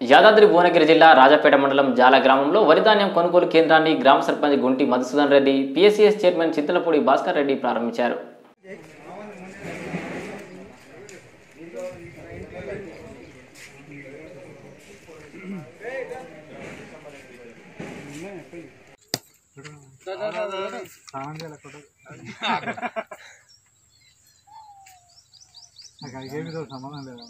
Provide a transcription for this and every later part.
యాదాద్రి భువనగిరి జిల్లా రాజపేట మండలం జాల గ్రామంలో వరి ధాన్యం కొనుగోలు కేంద్రాన్ని గ్రామ సర్పంచ్ గుంటి మధుసూదన్ రెడ్డి పిఎస్సిఎస్ చైర్మన్ చింతలపూడి భాస్కర్ రెడ్డి ప్రారంభించారు సంబంధం లేదా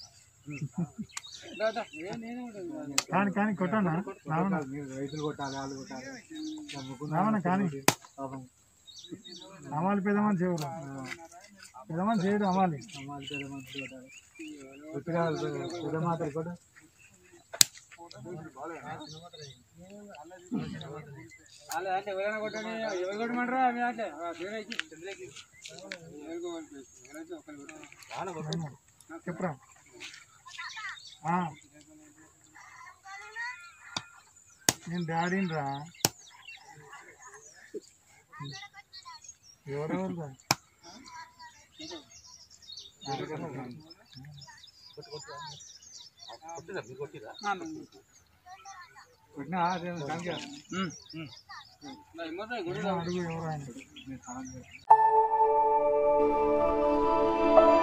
కానీ కానీ కొట్టండి రావణ మీరు రైతులు కొట్టాలి వాళ్ళు కొట్టాలి రావణ కానీ పాపం అమాలి పెదమని చేయరు పెదమని చేయడు అమాలి అమాలి పెదమని కొట్టాలి కొట్టిగా పెదమాత కొట్టు చెప్పరా ఆ. నేను డాడీని రా ఎవరెవరు కొట్టినా అడుగు ఎవరు ఆయన